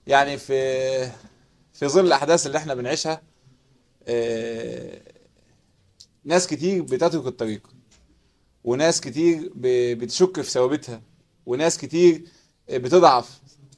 يعني في في ظل الاحداث اللي احنا بنعيشها آه، ناس كتير بتترك الطريق وناس كتير ب- بتشك في ثوابتها وناس كتير بتضعف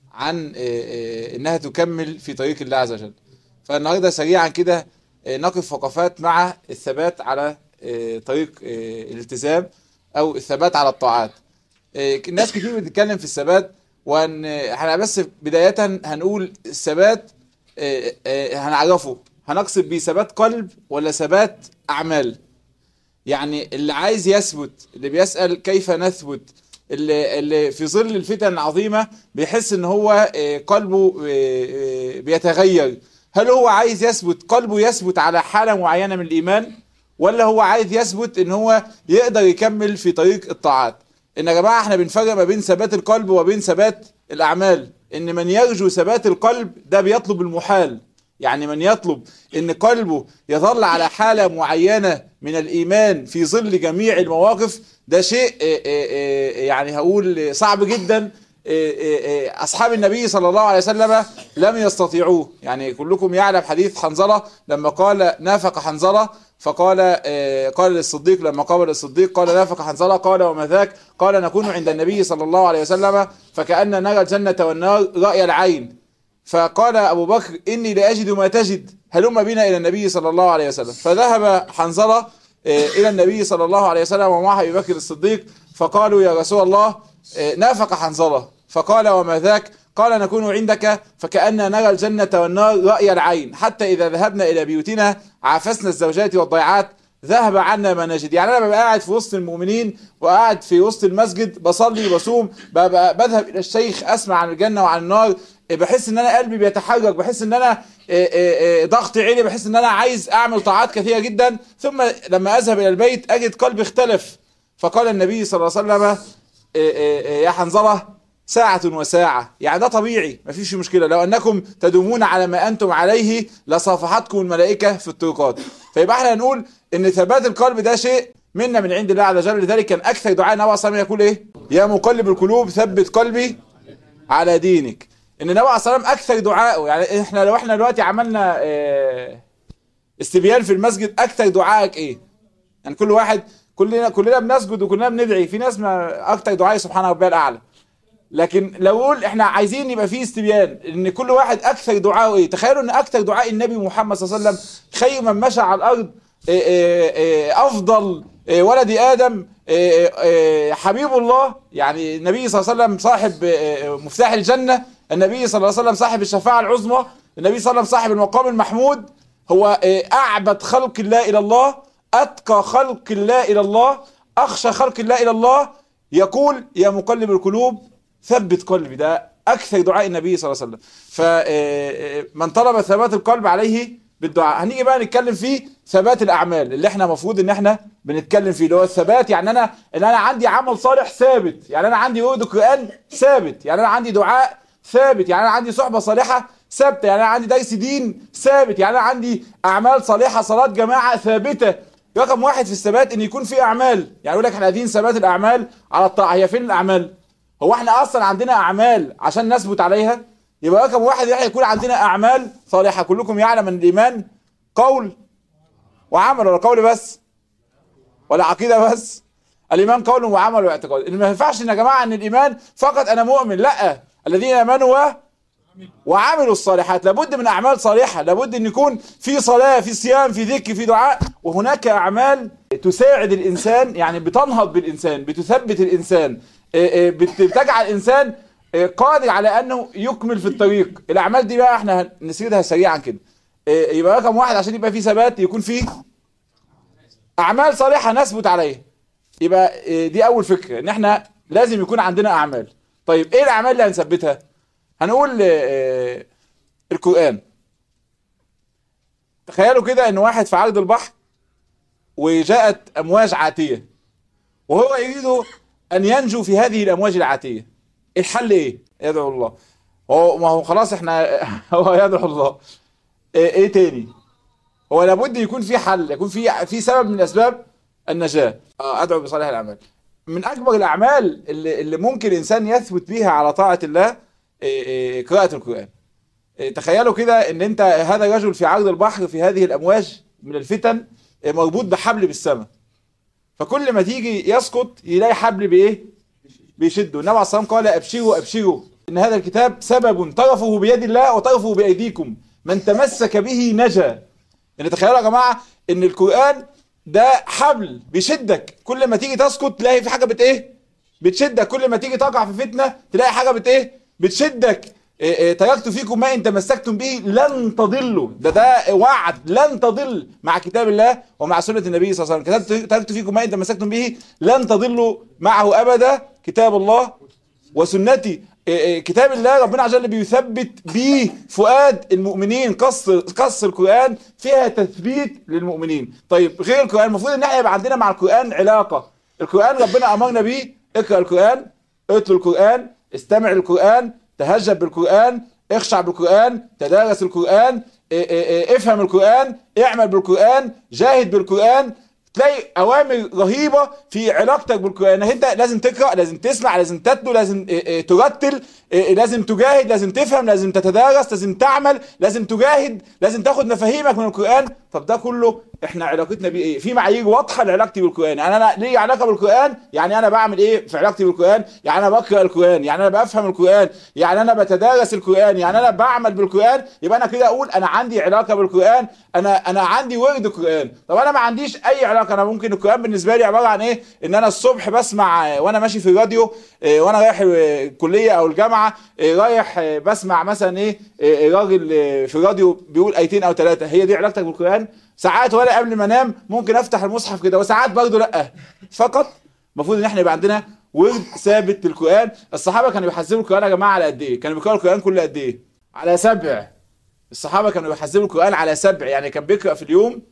عن آه، آه، انها تكمل في طريق الله عز وجل فالنهارده سريعا كده آه، نقف وقفات مع الثبات على آه، طريق آه، الالتزام او الثبات على الطاعات آه، ناس كتير بتتكلم في الثبات وان احنا بس بداية هنقول الثبات آه، آه، هنعرفه هنقصد بيه ثبات قلب ولا ثبات اعمال يعني اللي عايز يثبت اللي بيسأل كيف نثبت اللي, اللي في ظل الفتن العظيمة بيحس ان هو آه، قلبه آه، آه، بيتغير هل هو عايز يثبت قلبه يثبت على حالة معينة من الإيمان ولا هو عايز يثبت ان هو يقدر يكمل في طريق الطاعات ان يا جماعة احنا بنفرق ما بين ثبات القلب وبين ثبات الأعمال ان من يرجو ثبات القلب ده بيطلب المحال يعني من يطلب ان قلبه يظل على حالة معينة من الايمان في ظل جميع المواقف ده شيء آه، آه، آه، يعني هقول صعب جدا آه، آه، آه، اصحاب النبي صلى الله عليه وسلم لم يستطيعوه يعني كلكم يعلم حديث حنظلة لما قال نافق حنظلة فقال آه، قال للصديق لما قابل الصديق قال نافق حنظلة قال وما ذاك قال نكون عند النبي صلى الله عليه وسلم فكأن نرى الجنة والنار رأي العين فقال أبو بكر إني لأجد ما تجد هلم بنا إلى النبي صلى الله عليه وسلم فذهب حنظلة آه، إلى النبي صلى الله عليه وسلم ومعه أبي بكر الصديق فقالوا يا رسول الله آه، نافق حنظلة فقال وما ذاك قال نكون عندك فكأننا نرى الجنة والنار رأي العين حتى إذا ذهبنا إلى بيوتنا عافسنا الزوجات والضيعات ذهب عنا ما نجد يعني انا ببقى قاعد في وسط المؤمنين وقاعد في وسط المسجد بصلي بصوم ببقى بذهب الى الشيخ اسمع عن الجنه وعن النار بحس ان انا قلبي بيتحرك بحس ان انا آه، آه، آه، ضغط عيني بحس ان انا عايز اعمل طاعات كثيره جدا ثم لما اذهب الى البيت اجد قلبي اختلف فقال النبي صلى الله عليه وسلم آه، آه، آه، يا حنظله ساعة وساعة يعني ده طبيعي مفيش مشكلة لو أنكم تدومون على ما أنتم عليه لصافحتكم الملائكة في الطرقات فيبقى احنا نقول ان ثبات القلب ده شيء منا من عند الله عز وجل لذلك كان أكثر دعاء النبي صلى الله عليه وسلم يقول إيه يا مقلب القلوب ثبت قلبي على دينك ان النبي عليه الصلاة والسلام أكثر دعائه يعني احنا لو احنا دلوقتي عملنا اه استبيان في المسجد أكثر دعائك إيه يعني كل واحد كلنا كلنا بنسجد وكلنا بندعي في ناس ما أكثر دعائي سبحانه ربي الأعلى لكن لو اقول احنا عايزين يبقى فيه استبيان ان كل واحد اكثر دعاءه ايه تخيلوا ان اكثر دعاء النبي محمد صلى الله عليه وسلم خير من مشى على الارض إيه إيه إيه افضل إيه ولد ادم إيه إيه حبيب الله يعني النبي صلى الله عليه وسلم صاحب إيه مفتاح الجنه النبي صلى الله عليه وسلم صاحب الشفاعه العظمى النبي صلى الله عليه وسلم صاحب المقام المحمود هو إيه اعبد خلق الله الى الله اتقى خلق الله الى الله اخشى خلق الله الى الله يقول يا مقلب القلوب ثبت قلبي ده اكثر دعاء النبي صلى الله عليه وسلم فمن طلب ثبات القلب عليه بالدعاء هنيجي بقى نتكلم في ثبات الاعمال اللي احنا المفروض ان احنا بنتكلم فيه اللي هو الثبات يعني انا ان انا عندي عمل صالح ثابت يعني انا عندي ورد قران ثابت يعني انا عندي دعاء ثابت يعني انا عندي صحبه صالحه ثابته يعني انا عندي درس دين ثابت يعني انا عندي اعمال صالحه صلاه جماعه ثابته رقم واحد في الثبات ان يكون في اعمال يعني يقول لك احنا عايزين ثبات الاعمال على الطاعه هي فين الاعمال هو احنا اصلا عندنا اعمال عشان نثبت عليها يبقى رقم واحد احنا يكون عندنا اعمال صالحه كلكم يعلم ان الايمان قول وعمل ولا قول بس ولا عقيده بس الايمان قول وعمل واعتقاد ما ينفعش ان يا جماعه ان الايمان فقط انا مؤمن لا الذين امنوا و وعملوا الصالحات لابد من اعمال صالحه لابد ان يكون في صلاه في صيام في ذكر في دعاء وهناك اعمال تساعد الانسان يعني بتنهض بالانسان بتثبت الانسان بتجعل الانسان قادر على انه يكمل في الطريق الاعمال دي بقى احنا نسيرها سريعا كده يبقى رقم واحد عشان يبقى في ثبات يكون فيه اعمال صالحه نثبت عليها يبقى دي اول فكره ان احنا لازم يكون عندنا اعمال طيب ايه الاعمال اللي هنثبتها هنقول القران تخيلوا كده ان واحد في عرض البحر وجاءت امواج عاتيه وهو يريد ان ينجو في هذه الامواج العاتيه الحل ايه يدعو الله هو ما هو خلاص احنا هو يدعو الله ايه, إيه تاني هو لابد يكون في حل يكون في في سبب من اسباب النجاه ادعو بصالح الاعمال من اكبر الاعمال اللي, اللي ممكن الانسان يثبت بيها على طاعه الله إيه إيه قراءه القران إيه، تخيلوا كده ان انت هذا الرجل في عرض البحر في هذه الامواج من الفتن إيه، مربوط بحبل بالسماء فكل ما تيجي يسقط يلاقي حبل بايه بيشده النبي عليه الصلاه والسلام قال ابشروا ابشروا ان هذا الكتاب سبب طرفه بيد الله وطرفه بايديكم من تمسك به نجا يعني تخيلوا يا جماعه ان القران ده حبل بيشدك كل ما تيجي تسقط تلاقي في حاجه بت ايه بتشدك كل ما تيجي تقع في فتنه تلاقي حاجه بت ايه بتشدك إيه إيه تركت فيكم ما ان تمسكتم به لن تضلوا ده ده وعد لن تضل مع كتاب الله ومع سنه النبي صلى الله عليه وسلم كتبت- تركت فيكم ما ان تمسكتم به لن تضلوا معه ابدا كتاب الله وسنتي إيه إيه كتاب الله ربنا عز وجل بيثبت بيه فؤاد المؤمنين قص قص القرآن فيها تثبيت للمؤمنين طيب غير القرآن المفروض ان احنا يبقى عندنا مع القرآن علاقة القرآن ربنا امرنا بيه اقرأ القرآن اتلو القرآن استمع للقرآن تهجب بالقرآن اخشع بالقرآن تدارس القرآن إيه إيه إيه افهم القرآن اعمل بالقرآن جاهد بالقرآن تلاقي اوامر رهيبه في علاقتك بالقران انت لازم تقرا لازم تسمع لازم تتلو لازم إيه، إيه، ترتل إيه، لازم تجاهد لازم تفهم لازم تتدارس لازم تعمل لازم تجاهد لازم تاخد مفاهيمك من القران طب ده كله احنا علاقتنا بيه ايه في معايير واضحه لعلاقتي بالقران يعني انا ليه علاقه بالقران يعني انا بعمل ايه في علاقتي بالقران يعني انا بقرا القران يعني انا بفهم القران يعني انا بتدارس القران يعني انا بعمل بالقران يبقى انا كده اقول انا عندي علاقه بالقران انا انا عندي ورد قران طب انا ما عنديش اي علاقه انا ممكن القران بالنسبه لي عباره عن ايه ان انا الصبح بسمع آه، وانا ماشي في الراديو آه، وانا رايح آه، الكليه او الجامعه آه، رايح آه، بسمع مثلا ايه آه، راجل آه، في الراديو بيقول ايتين او ثلاثه هي دي علاقتك بالقران ساعات وانا قبل ما انام ممكن افتح المصحف كده وساعات برضه لا فقط المفروض ان احنا يبقى عندنا ورد ثابت للقران الصحابه كانوا بيحسبوا القران يا جماعه على قد ايه كانوا بيقراوا القران كل قد ايه على سبع الصحابه كانوا بيحسبوا القران على سبع يعني كان بيقرا في اليوم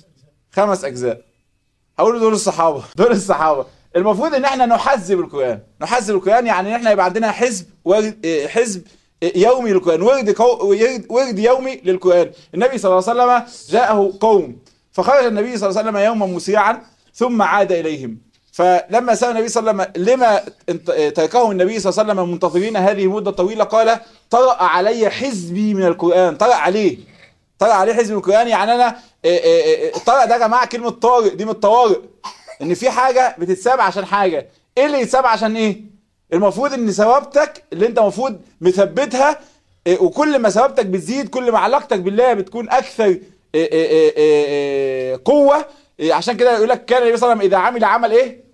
خمس اجزاء هقول دول الصحابه دول الصحابه المفروض ان احنا نحذب القران نحذب القران يعني ان احنا يبقى عندنا حزب ورد إيه، حزب إيه، يومي للقران ورد قو... ورد- ورد يومي للقران النبي صلى الله عليه وسلم جاءه قوم فخرج النبي صلى الله عليه وسلم يوما مسيعا ثم عاد اليهم فلما سأل النبي صلى الله عليه وسلم لما انت- تركه النبي صلى الله عليه وسلم منتظرين هذه المدة الطويلة قال طرأ علي حزبي من القرآن طرأ عليه طرأ عليه حزب من القرآن يعني أنا إيه إيه إيه طرأ ده يا جماعة كلمة طارئ دي من الطوارئ إن في حاجة بتتساب عشان حاجة إيه اللي يتساب عشان إيه؟ المفروض إن ثوابتك اللي أنت المفروض مثبتها إيه، وكل ما ثوابتك بتزيد كل ما علاقتك بالله بتكون أكثر إيه، إيه، إيه، إيه، إيه، قوة إيه، عشان كده يقول لك كان النبي صلى الله عليه وسلم إذا عمل عمل إيه؟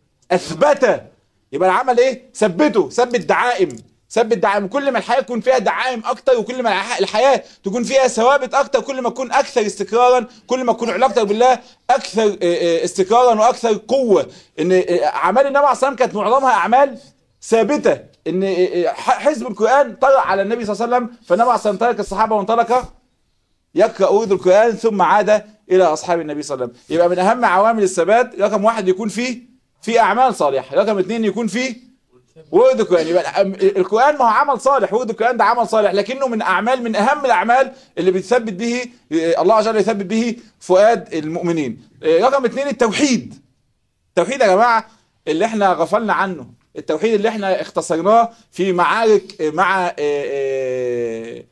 اثبته يبقى العمل ايه ثبته ثبت دعائم ثبت دعائم كل ما الحياه يكون فيها دعائم اكتر وكل ما الح- الحياه تكون فيها ثوابت اكتر كل ما تكون اكثر استقرارا كل ما تكون علاقتك بالله اكثر آه، آه، استقرارا واكثر قوه ان آه، اعمال النبي عليه الصلاه والسلام كانت معظمها اعمال ثابته ان آه، آه، ح- حزب القران طرأ على النبي صلى الله عليه وسلم فالنبي عليه الصلاه والسلام ترك الصحابه وانطلق يقرأ ورد القرآن ثم عاد إلى أصحاب النبي صلى الله عليه وسلم يبقى من أهم عوامل الثبات رقم واحد يكون فيه في أعمال صالحة رقم اثنين يكون فيه ورد القرآن يبقى الأم- القرآن ما هو عمل صالح ورد القرآن ده عمل صالح لكنه من أعمال من أهم الأعمال اللي بتثبت به الله عز وجل يثبت به فؤاد المؤمنين رقم اثنين التوحيد التوحيد يا جماعة اللي احنا غفلنا عنه التوحيد اللي احنا اختصرناه في معارك مع آه، آه،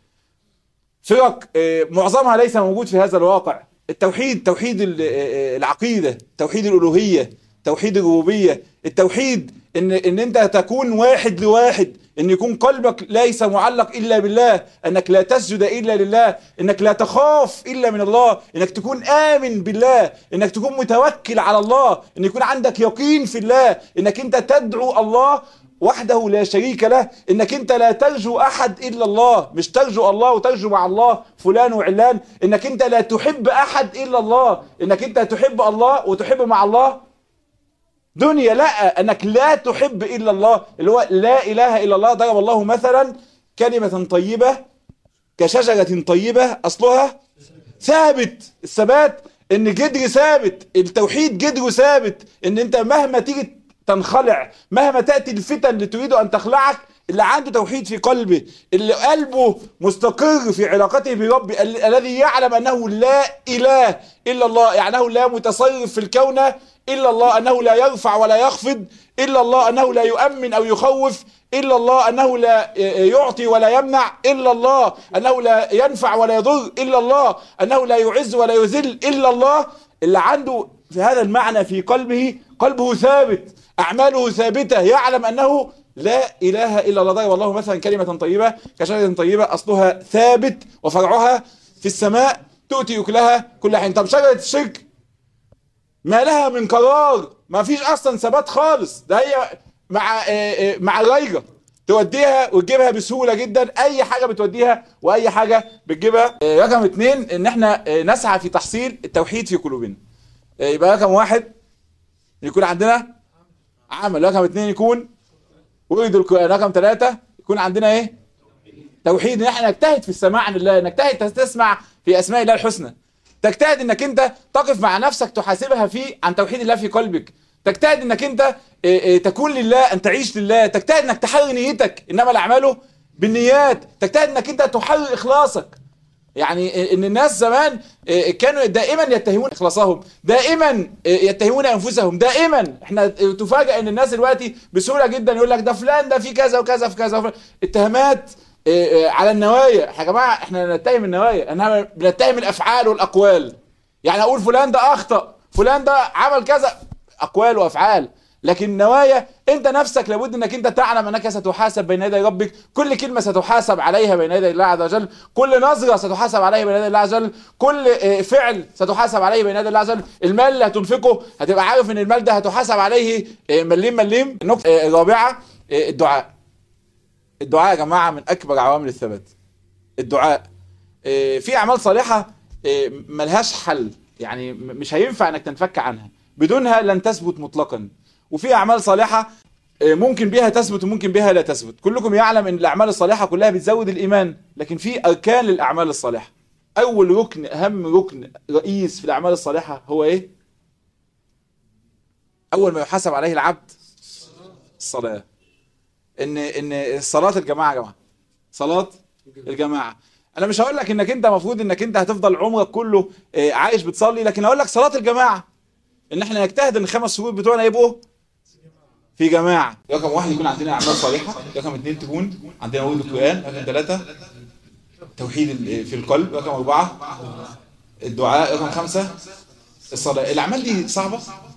فرق آه، معظمها ليس موجود في هذا الواقع التوحيد توحيد ال- آه، العقيدة توحيد الألوهية توحيد الربوبية التوحيد ان ان انت تكون واحد لواحد ان يكون قلبك ليس معلق الا بالله انك لا تسجد الا لله انك لا تخاف الا من الله انك تكون امن بالله انك تكون متوكل على الله ان يكون عندك يقين في الله انك انت تدعو الله وحده لا شريك له انك انت لا ترجو احد الا الله مش ترجو الله وترجو مع الله فلان وعلان انك انت لا تحب احد الا الله انك انت تحب الله وتحب مع الله دنيا لا انك لا تحب الا الله اللي هو لا اله الا الله ضرب الله مثلا كلمة طيبة كشجرة طيبة اصلها ثابت الثبات ان جدر ثابت التوحيد جدره ثابت ان انت مهما تيجي تنخلع مهما تأتي الفتن اللي تريد ان تخلعك اللي عنده توحيد في قلبه اللي قلبه مستقر في علاقته بربه ال- الذي يعلم انه لا اله الا الله يعني انه لا متصرف في الكون الا الله انه لا يرفع ولا يخفض الا الله انه لا يؤمن او يخوف الا الله انه لا يعطي ولا يمنع الا الله انه لا ينفع ولا يضر الا الله انه لا يعز ولا يذل الا الله اللي عنده في هذا المعنى في قلبه قلبه ثابت اعماله ثابته يعلم انه لا اله الا الله ضرب والله مثلا كلمه طيبه كشجره طيبه اصلها ثابت وفرعها في السماء تؤتي اكلها كل حين طب شجره الشرك ما لها من قرار ما فيش اصلا ثبات خالص ده هي مع آه، آه، مع الريجه توديها وتجيبها بسهوله جدا اي حاجه بتوديها واي حاجه بتجيبها آه، رقم اتنين ان احنا آه، نسعى في تحصيل التوحيد في قلوبنا آه، يبقى رقم واحد يكون عندنا عمل رقم اتنين يكون ورد القرآن رقم ثلاثة يكون عندنا ايه توحيد ان احنا نجتهد في السماع عن الله نجتهد تسمع في اسماء الله الحسنى تجتهد انك انت تقف مع نفسك تحاسبها في عن توحيد الله في قلبك تجتهد انك انت إيه، إيه، تكون لله ان تعيش لله تجتهد انك تحرر نيتك انما الاعمال بالنيات تجتهد انك انت تحرر اخلاصك يعني ان الناس زمان كانوا دائما يتهمون اخلاصهم دائما يتهمون انفسهم دائما احنا تفاجئ ان الناس دلوقتي بسهوله جدا يقول لك ده فلان ده في كذا وكذا في كذا وفلان. اتهامات على النوايا يا جماعه احنا نتهم النوايا انما بنتهم الافعال والاقوال يعني اقول فلان ده اخطا فلان ده عمل كذا اقوال وافعال لكن النوايا انت نفسك لابد انك انت تعلم انك ستحاسب بين يدي ربك كل كلمة ستحاسب عليها بين يدي الله عز وجل كل نظرة ستحاسب عليها بين يدي الله عز وجل كل اه، فعل ستحاسب عليه بين يدي الله عز وجل المال اللي هتنفقه هتبقى عارف ان المال ده هتحاسب عليه اه، مليم مليم النقطة اه، الرابعة اه، الدعاء الدعاء يا جماعة من اكبر عوامل الثبات الدعاء اه، في اعمال صالحة اه، ملهاش حل يعني م- مش هينفع انك تنفك عنها بدونها لن تثبت مطلقا وفي اعمال صالحه آه، ممكن بها تثبت وممكن بها لا تثبت كلكم يعلم ان الاعمال الصالحه كلها بتزود الايمان لكن في اركان للاعمال الصالحه اول ركن اهم ركن رئيس في الاعمال الصالحه هو ايه اول ما يحاسب عليه العبد الصلاه ان ان صلاه الجماعه يا جماعه صلاه الجماعه انا مش هقول لك انك انت المفروض انك انت هتفضل عمرك كله آه، عايش بتصلي لكن هقول لك صلاه الجماعه ان احنا نجتهد ان الخمس شهور بتوعنا يبقوا في جماعة رقم واحد يكون عندنا أعمال صالحة رقم اثنين تكون عندنا ورد القرآن رقم ثلاثة توحيد ال- في القلب رقم أربعة الدعاء رقم خمسة الصلاة الأعمال دي صعبة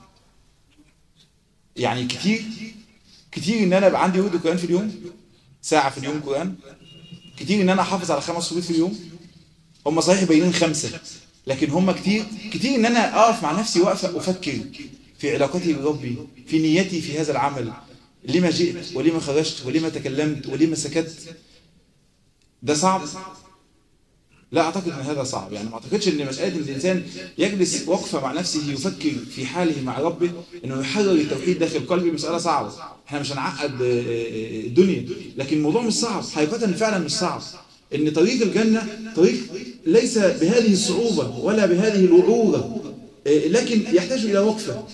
يعني كتير كتير إن أنا يبقى عندي ورد القرآن في اليوم ساعة في اليوم قرآن كتير إن أنا أحافظ على خمس شهور في اليوم هم صحيح باينين خمسة لكن هم كتير كتير ان انا اقف مع نفسي واقفة افكر في علاقتي بربي في نيتي في هذا العمل لما جئت ولما خرجت ولما تكلمت ولما سكت ده صعب لا اعتقد ان هذا صعب يعني ما اعتقدش ان مساله ان الانسان يجلس وقفه مع نفسه يفكر في حاله مع ربه انه يحرر التوحيد داخل قلبه مساله صعبه احنا مش هنعقد آه، آه، الدنيا لكن الموضوع مش صعب حقيقه فعلا مش صعب ان طريق الجنه طريق ليس بهذه الصعوبه ولا بهذه الوعوره آه، لكن يحتاج الى وقفه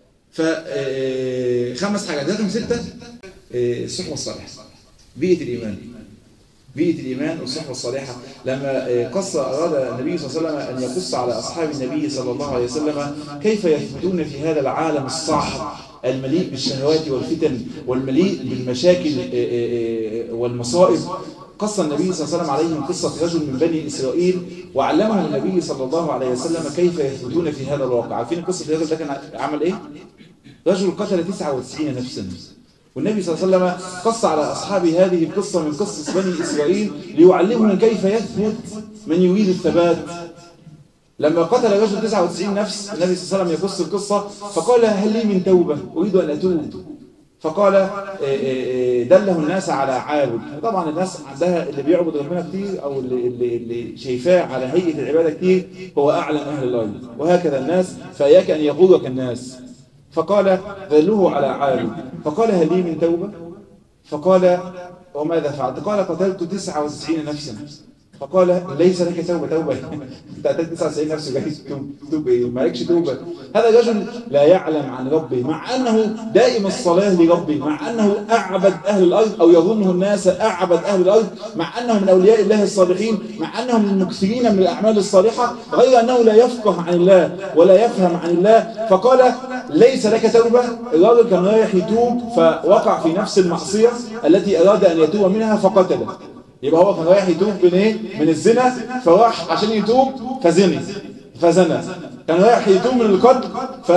فخمس حاجات رقم ستة آه، الصحبة الصالحة بيئة الإيمان بيئة الإيمان والصحبة الصالحة لما آه، قص أراد النبي صلى الله عليه وسلم أن يقص على أصحاب النبي صلى الله عليه وسلم كيف يثبتون في هذا العالم الصعب المليء بالشهوات والفتن والمليء بالمشاكل آه، آه، آه، والمصائب قص النبي صلى الله عليه وسلم عليهم قصة رجل من بني إسرائيل وعلمهم النبي صلى الله عليه وسلم كيف يثبتون في هذا الواقع عارفين قصة الرجل ده كان عمل إيه؟ رجل قتل 99 نفسا والنبي صلى الله عليه وسلم قص على أصحاب هذه القصة من قصص بني إسرائيل ليعلمهم كيف يثبت من يريد الثبات لما قتل رجل 99 نفس النبي صلى الله عليه وسلم يقص القصة فقال هل لي من توبة أريد أن أتوب فقال إيه إيه إيه دله الناس على عابد طبعا الناس عندها اللي بيعبد ربنا كتير او اللي, اللي, اللي شايفاه على هيئة العبادة كتير هو اعلم اهل الارض وهكذا الناس فاياك ان يغرك الناس فقال دلوه على عابد فقال هل لي من توبة فقال وماذا فعلت قال قتلت 99 نفسا فقال ليس لك توبة توبة انت قتلت 99 نفسه جاي تتوب تتوب ايه مالكش توبة هذا رجل لا يعلم عن ربه مع انه دائم الصلاة لربه مع انه اعبد اهل الارض او يظنه الناس اعبد اهل الارض مع انه من اولياء الله الصالحين مع انه من المكثرين من الاعمال الصالحة غير انه لا يفقه عن الله ولا يفهم عن الله فقال ليس لك توبة الراجل كان رايح يتوب فوقع في نفس المعصية التي اراد ان يتوب منها فقتله يبقى هو كان رايح يتوب من ايه من الزنا فراح عشان يتوب فزني فزنى كان رايح يتوب من القتل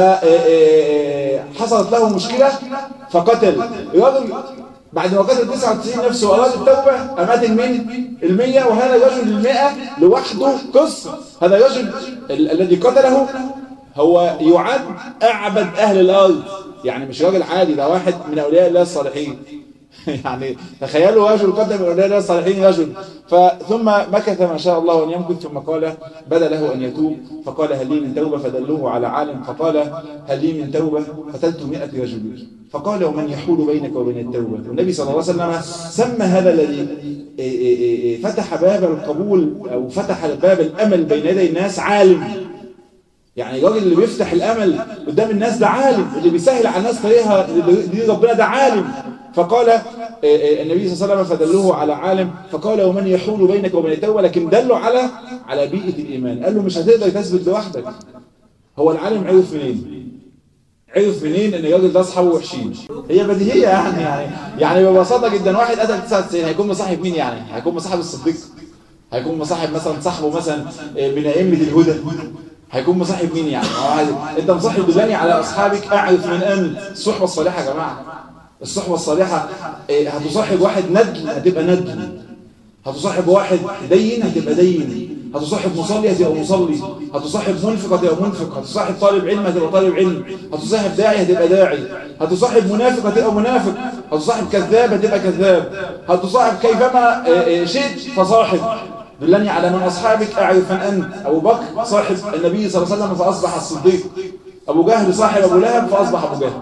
فحصلت له مشكلة فقتل الراجل بعد ما قتل 99 نفسه وأراد التوبة أمات المين المية وهذا الرجل المئة لوحده قصة هذا الرجل ال الذي قتله هو يعد أعبد أهل الأرض يعني مش راجل عادي ده واحد من أولياء الله الصالحين يعني تخيلوا رجل قدم أولياء الله الصالحين رجل ثم مكث ما شاء الله أن يمكث ثم قال بدا له أن يتوب فقال هل لي من توبة فدلوه على عالم فقال هل لي من توبة قتلت مئة رجل فقال ومن يحول بينك وبين التوبة والنبي صلى الله عليه وسلم سمى هذا الذي فتح باب القبول أو فتح باب الأمل بين يدي الناس عالم يعني الراجل اللي بيفتح الأمل قدام الناس ده عالم اللي بيسهل على الناس طريقها دي ربنا ده عالم فقال النبي صلى الله عليه وسلم فدلوه على عالم فقال ومن يحول بينك وبين التوبة لكن دله على على بيئة الإيمان قال له مش هتقدر تثبت لوحدك هو العالم عرف منين عرف منين ان الراجل ده اصحابه وحشين هي بديهيه يعني يعني يعني ببساطه جدا واحد قتل 99 هيكون مصاحب مين يعني هيكون مصاحب الصديق هيكون مصاحب مثلا صاحبه مثلا من ائمه الهدى هيكون مصاحب مين يعني انت مصاحب دلاني على اصحابك اعرف من انت الصحبه الصالحه يا جماعه الصحبه الصالحه هتصاحب واحد ندل هتبقى ندل هتصاحب واحد دين هتبقى دين هتصاحب مصلي هتبقى مصلي هتصاحب منفق هتبقى منفق هتصاحب طالب علم هتبقى طالب علم هتصاحب داعي هتبقى داعي هتصاحب منافق هتبقى منافق هتصاحب كذاب هتبقى كذاب هتصاحب كيفما شئت فصاحب دلني على من أصحابك أعرف من أنت أبو بكر صاحب النبي صلى الله عليه وسلم فأصبح الصديق أبو جهل صاحب أبو لهب فأصبح أبو جهل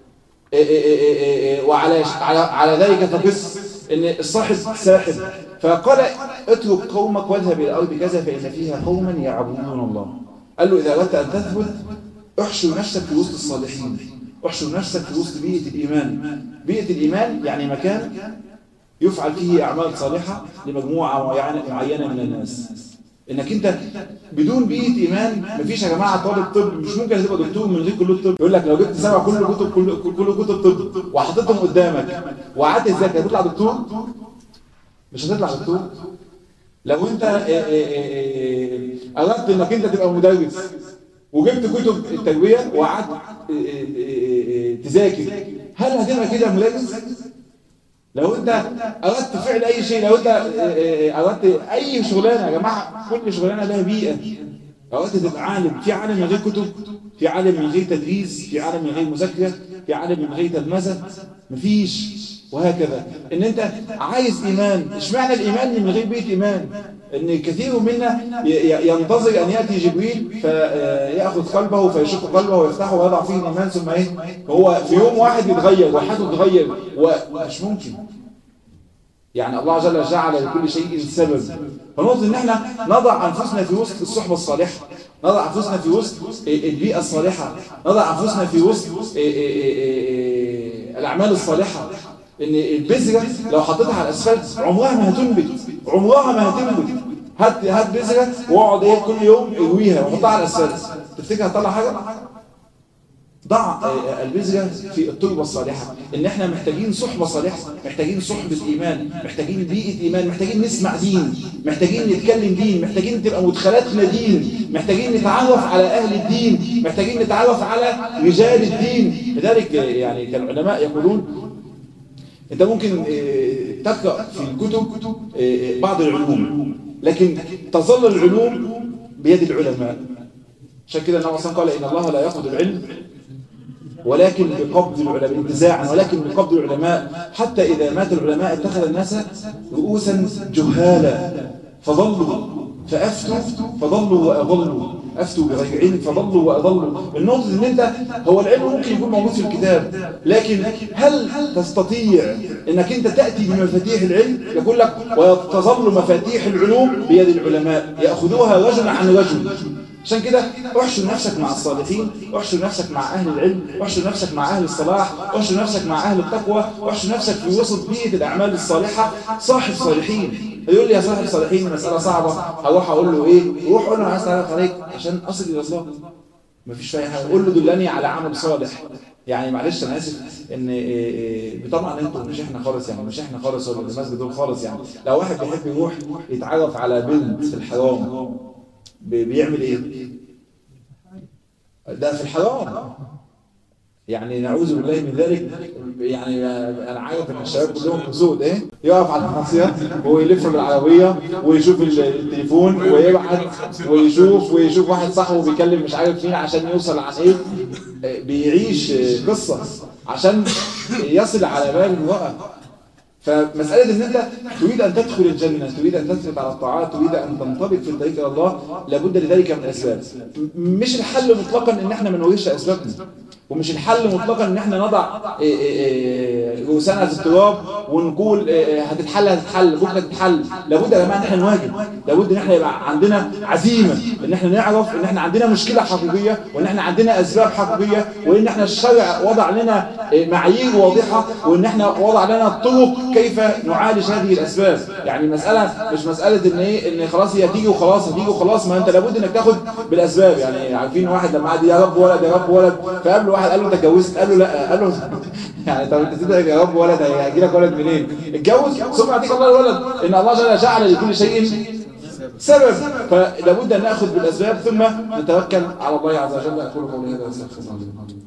وعلى على على ذلك فقس ان الصاحب ساحب فقال اترك قومك واذهب الى الارض كذا فان فيها قوما يعبدون الله قال له اذا اردت ان تثبت احشر نفسك في وسط الصالحين احشر نفسك في وسط بيئه الايمان بيئه الايمان يعني مكان يفعل فيه اعمال صالحه لمجموعه معينه من الناس انك انت بدون بيئه ايمان مفيش يا جماعه طالب طب مش ممكن تبقى دكتور من غير كليه الطب يقول لك لو جبت سبع كل كتب كل كل كتب طب وحطيتهم قدامك وقعدت تذاكر هتطلع دكتور مش هتطلع دكتور لو انت اردت انك انت تبقى مدرس وجبت كتب التربيه وقعدت تذاكر هل هتبقى كده مدرس لو انت اردت فعل اي شيء لو انت اردت اي شغلانه يا جماعه كل شغلانه لها بيئه اردت تبقى عالم في عالم من غير كتب في عالم من غير تدريس في عالم من غير مذاكره في عالم من غير تلمذه مفيش وهكذا ان انت عايز ايمان اشمعنى الايمان من غير بيئه ايمان ان كثير منا ينتظر ان ياتي جبريل فياخذ قلبه فيشق قلبه ويفتحه ويضع فيه الايمان ثم ايه هو في يوم واحد يتغير وحياته تتغير ومش ممكن يعني الله جل جعل لكل شيء سبب فنقطة ان احنا نضع انفسنا في وسط الصحبة الصالحة نضع انفسنا في وسط البيئة الصالحة نضع انفسنا في وسط الاعمال الصالحة ان البذرة لو حطيتها على الاسفلت عمرها ما هتنبت عمرها ما هتنبت هات هات بذرة واقعد ايه كل يوم ارويها وحطها على الاسفلت تفتكر هتطلع حاجة ضع البذرة في التربة الصالحة ان احنا محتاجين صحبة صالحة محتاجين صحبة ايمان محتاجين بيئة ايمان محتاجين نسمع دين محتاجين نتكلم دين محتاجين تبقى مدخلاتنا دين محتاجين نتعرف على اهل الدين محتاجين نتعرف على رجال الدين لذلك يعني كان العلماء يقولون انت ممكن تقرأ في الكتب بعض العلوم لكن تظل العلوم بيد العلماء عشان كده النبي صلى الله عليه وسلم قال ان الله لا ياخذ العلم ولكن بقبض العلماء انتزاعا ولكن بقبض العلماء حتى إذا مات العلماء اتخذ الناس رؤوسا جهالا فظلوا فافتوا فضلوا واضلوا افتوا بغير علم فضلوا واضلوا النقطه ان انت هو العلم ممكن يكون موجود في الكتاب لكن هل تستطيع انك انت تاتي بمفاتيح العلم يقول لك وتظل مفاتيح العلوم بيد العلماء ياخذوها رجل عن رجل عشان كده احشر نفسك مع الصالحين احشر نفسك مع اهل العلم احشر نفسك مع اهل الصلاح احشر نفسك مع اهل التقوى احشر نفسك في وسط بيئه الاعمال الصالحه صاحب صالحين يقول لي يا صاحب صالحين مساله صعبه هروح اقول له ايه روح قول له انا عايز اتعرف عليك عشان اصل الى الله مفيش فيها حاجه قول له دلني على عمل صالح يعني معلش انا اسف ان إيه إيه طبعا انتوا مش احنا خالص يعني مش احنا خالص ولا المسجد دول خالص يعني لو واحد بيحب يروح يتعرف على بنت في الحرام بيعمل ايه ده في الحرام يعني نعوذ بالله من ذلك يعني انا عارف ان الشباب كلهم سود ايه يقف على الناصيه ويلف بالعربيه ويشوف التليفون ويبعت ويشوف ويشوف واحد صاحبه بيكلم مش عارف مين عشان يوصل عن ايه بيعيش قصه عشان يصل على باب المرأة فمسألة ان انت تريد ان تدخل الجنة تريد ان تثبت على الطاعات تريد ان تنطبق في الطريق الى الله لابد لذلك من اسباب مش الحل مطلقا ان احنا ما نوريش اسبابنا ومش الحل مطلقا ان احنا نضع رؤوسنا في التراب ونقول هتتحل هتتحل بكره تتحل لابد يا جماعه ان احنا نواجه لابد ان احنا يبقى عندنا عزيمه ان احنا نعرف ان احنا عندنا مشكله حقيقيه وان احنا عندنا اسباب حقيقيه وان احنا الشرع وضع لنا معايير واضحه وان احنا وضع لنا طرق كيف نعالج هذه الاسباب يعني مساله مش مساله ان ايه ان خلاص هي هتيجي وخلاص هتيجي وخلاص ما انت لابد انك تاخد بالاسباب يعني عارفين واحد لما قعد يا رب ولد يا رب ولد فقابل واحد قال له انت اتجوزت قال له لا قال له يعني طب انت تدعي يا رب ولد هيجي لك ولد منين اتجوز ثم يعطيك الله الولد ان الله جل جعل لكل شيء سبب فلابد ان ناخذ بالاسباب ثم نتوكل على الله عز وجل اقول قولي هذا استغفر الله